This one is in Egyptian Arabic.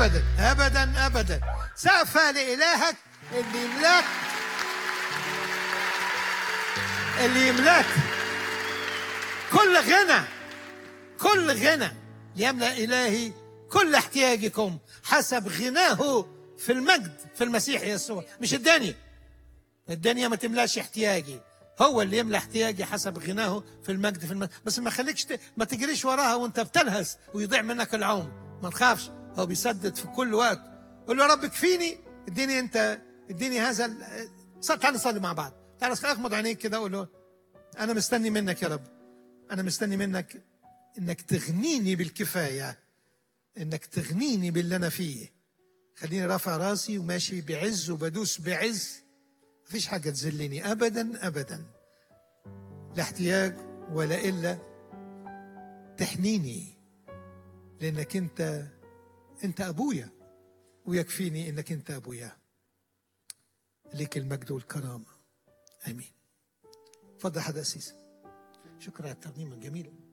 ابدا ابدا ابدا سقف لالهك اللي يملاك اللي يملاك كل غنى كل غنى يملا الهي كل احتياجكم حسب غناه في المجد في المسيح يسوع مش الدنيا الدنيا ما تملاش احتياجي هو اللي يملى احتياجي حسب غناه في المجد في المجد بس ما خليكش ت... ما تجريش وراها وانت بتلهث ويضيع منك العمر ما تخافش هو بيسدد في كل وقت قول له يا رب كفيني اديني انت اديني هذا ال... صل- تعال نصلي مع بعض تعال اغمض عينيك كده قول له انا مستني منك يا رب انا مستني منك انك تغنيني بالكفايه انك تغنيني باللي انا فيه خليني رافع راسي وماشي بعز وبدوس بعز مفيش حاجه تذلني ابدا ابدا لا احتياج ولا الا تحنيني لانك انت انت ابويا ويكفيني انك انت ابويا ليك المجد والكرامه امين اتفضل حد اسيس شكرا على الترنيمه الجميله